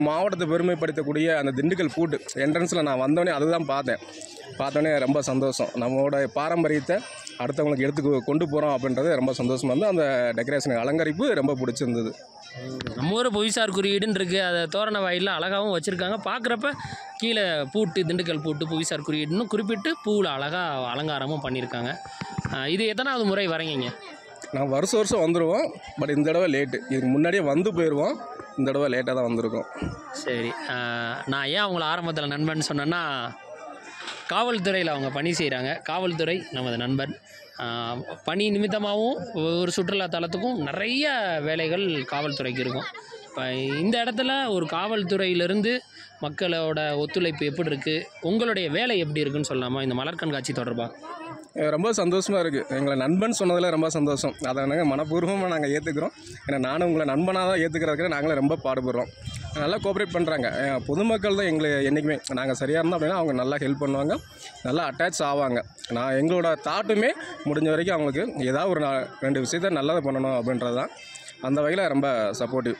மாவட்டத்தை பெருமைப்படுத்தக்கூடிய அந்த திண்டுக்கல் ஃபுட் என்ட்ரன்ஸில் நான் வந்தோடனே அதுதான் பார்த்தேன் பார்த்தோன்னே ரொம்ப சந்தோஷம் நம்மளோட பாரம்பரியத்தை அடுத்தவங்களுக்கு எடுத்து கொ- கொண்டு போகிறோம் அப்படின்றது ரொம்ப சந்தோஷமாக இருந்து அந்த டெக்கரேஷன் அலங்கரிப்பு ரொம்ப பிடிச்சிருந்தது நம்ம ஊர் புவிசார் குறியீடுன்னு இருக்குது அதை தோரண வாயிலில் அழகாகவும் வச்சுருக்காங்க பார்க்குறப்ப கீழே பூட்டு திண்டுக்கல் பூட்டு புவிசார் குறியீடுன்னு குறிப்பிட்டு பூவில் அழகாக அலங்காரமும் பண்ணியிருக்காங்க ஆஹ் இது எத்தனாவது முறை வரீங்க நான் வருஷம் வருஷம் வந்துடுவோம் பட் இந்த தடவை லேட்டு இதுக்கு முன்னாடியே வந்து போயிடுவோம் இந்த தடவை லேட்டாக தான் வந்திருக்கோம் சரி ஆஹ் நான் ஏன் அவங்கள ஆரம்பத்தில் நண்பன் சொன்னேன்னா காவல்துறையில் அவங்க பணி செய்கிறாங்க காவல்துறை நமது நண்பன் ஆஹ் பணி நிமித்தமாகவும் ஒரு சுற்றுலா தலத்துக்கும் நிறைய வேலைகள் காவல்துறைக்கு இருக்கும் இப்போ இந்த இடத்துல ஒரு காவல்துறையிலிருந்து மக்களோட ஒத்துழைப்பு எப்படி இருக்குது உங்களுடைய வேலை எப்படி இருக்குன்னு சொல்லலாமா இந்த மலர் கண்காட்சி தொடர்பாக அஹ் ரொம்ப சந்தோஷமாக இருக்குது எங்களை நண்பன் சொன்னதில் ரொம்ப சந்தோஷம் அதை நாங்கள் மனப்பூர்வமாக நாங்கள் ஏற்றுக்கிறோம் ஏன்னா நானும் உங்களை நண்பனாக தான் ஏற்றுக்கிறதுக்கு நாங்களும் ரொம்ப பாடுபடுறோம் நல்லா கோஆப்ரேட் பண்ணுறாங்க பொதுமக்கள் தான் எங்களை என்றைக்குமே நாங்கள் சரியாக இருந்தோம் அப்படின்னா அவங்க நல்லா ஹெல்ப் பண்ணுவாங்க நல்லா அட்டாச் ஆவாங்க நான் எங்களோட தாட்டுமே முடிஞ்ச வரைக்கும் அவங்களுக்கு ஏதாவது ஒரு நா- ரெண்டு விஷயத்த நல்லதை பண்ணணும் அப்படின்றது தான் அந்த வகையில் ரொம்ப சப்போர்ட்டிவ்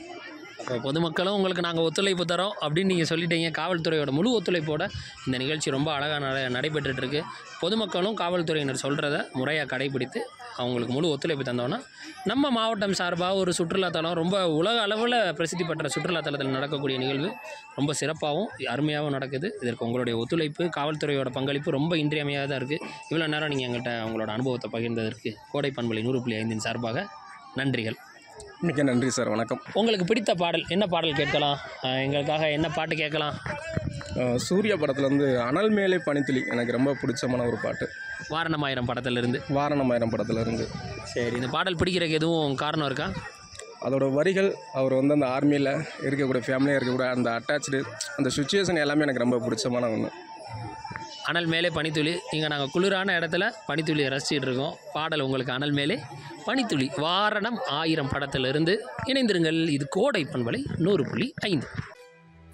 அப்போ பொதுமக்களும் உங்களுக்கு நாங்கள் ஒத்துழைப்பு தரோம் அப்படின்னு நீங்கள் சொல்லிட்டீங்க காவல்துறையோட முழு ஒத்துழைப்போட இந்த நிகழ்ச்சி ரொம்ப அழகாக நட நடைபெற்றுட்டு இருக்கு பொதுமக்களும் காவல்துறையினர் சொல்கிறத முறையாக கடைபிடித்து அவங்களுக்கு முழு ஒத்துழைப்பு தந்தோன்னா நம்ம மாவட்டம் சார்பாக ஒரு சுற்றுலாத்தலம் ரொம்ப உலக அளவில் பிரசித்தி பெற்ற சுற்றுலாத்தலத்தில் நடக்கக்கூடிய நிகழ்வு ரொம்ப சிறப்பாகவும் அருமையாகவும் நடக்குது இதற்கு உங்களுடைய ஒத்துழைப்பு காவல்துறையோட பங்களிப்பு ரொம்ப இன்றியமையாததாக இருக்குது இவ்வளோ நேரம் நீங்கள் எங்கள்கிட்ட உங்களோட அனுபவத்தை பகிர்ந்ததற்கு கோடை பண்பலை நூறு புள்ளி ஐந்தின் சார்பாக நன்றிகள் மிக்க நன்றி சார் வணக்கம் உங்களுக்கு பிடித்த பாடல் என்ன பாடல் கேட்கலாம் அஹ் எங்களுக்காக என்ன பாட்டு கேட்கலாம் அஹ் சூர்யா படத்துலேருந்து அனல் மேலே பனித்துளி எனக்கு ரொம்ப பிடிச்சமான ஒரு பாட்டு வாரணமாயிரம் படத்திலிருந்து வாரணமாயிரம் படத்துலேருந்து சரி இந்த பாடல் பிடிக்கிறதுக்கு எதுவும் காரணம் இருக்கா அதோட வரிகள் அவர் வந்து அந்த ஆர்மியில் இருக்கக்கூடிய ஃபேமிலியாக இருக்கக்கூடிய அந்த அட்டாச்சு அந்த சுச்சுவேஷன் எல்லாமே எனக்கு ரொம்ப பிடிச்சமான ஒன்று அனல் மேலே பனித்துளி இங்கே நாங்கள் குளிரான இடத்துல பனித்துளியை ரசிச்சிட்டு இருக்கோம் பாடல் உங்களுக்கு அனல் மேலே பனித்துளி வாரணம் ஆயிரம் படத்திலிருந்து இணைந்திருங்கள் இது கோடை பண்பலை நூறு புள்ளி ஐந்து